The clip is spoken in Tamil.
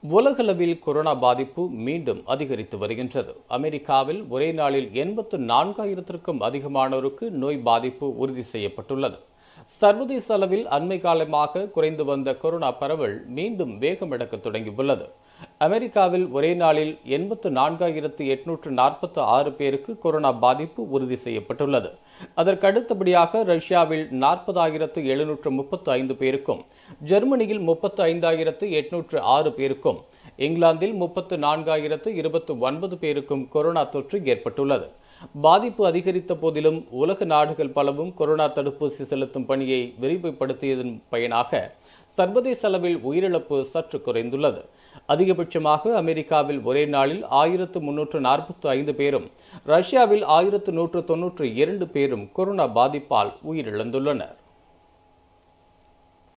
உலகளவில் கொரோனா பாதிப்பு மீண்டும் அதிகரித்து வருகின்றது அமெரிக்காவில் ஒரே நாளில் எண்பத்து நான்காயிரத்திற்கும் அதிகமானோருக்கு நோய் பாதிப்பு உறுதி செய்யப்பட்டுள்ளது சர்வதேச அளவில் அண்மை காலமாக குறைந்து வந்த கொரோனா பரவல் மீண்டும் வேகமெடுக்க தொடங்கியுள்ளது அமெரிக்காவில் ஒரே நாளில் எண்பத்து நான்காயிரத்து எட்நூற்று நாற்பத்து ஆறு பேருக்கு கொரோனா பாதிப்பு உறுதி செய்யப்பட்டுள்ளது அதற்கு அடுத்தபடியாக ரஷ்யாவில் நாற்பதாயிரத்து எழுநூற்று முப்பத்து ஐந்து பேருக்கும் ஜெர்மனியில் முப்பத்து ஐந்தாயிரத்து எட்நூற்று ஆறு பேருக்கும் இங்கிலாந்தில் முப்பத்து நான்காயிரத்து இருபத்து ஒன்பது பேருக்கும் கொரோனா தொற்று ஏற்பட்டுள்ளது பாதிப்பு அதிகரித்த போதிலும் உலக நாடுகள் பலவும் கொரோனா தடுப்பூசி செலுத்தும் பணியை விரிவுபடுத்தியதன் பயனாக சர்வதேச அளவில் உயிரிழப்பு சற்று குறைந்துள்ளது அதிகபட்சமாக அமெரிக்காவில் ஒரே நாளில் ஆயிரத்து முன்னூற்று நாற்பத்தி ஐந்து பேரும் ரஷ்யாவில் ஆயிரத்து நூற்று தொன்னூற்று இரண்டு பேரும் கொரோனா பாதிப்பால் உயிரிழந்துள்ளனர்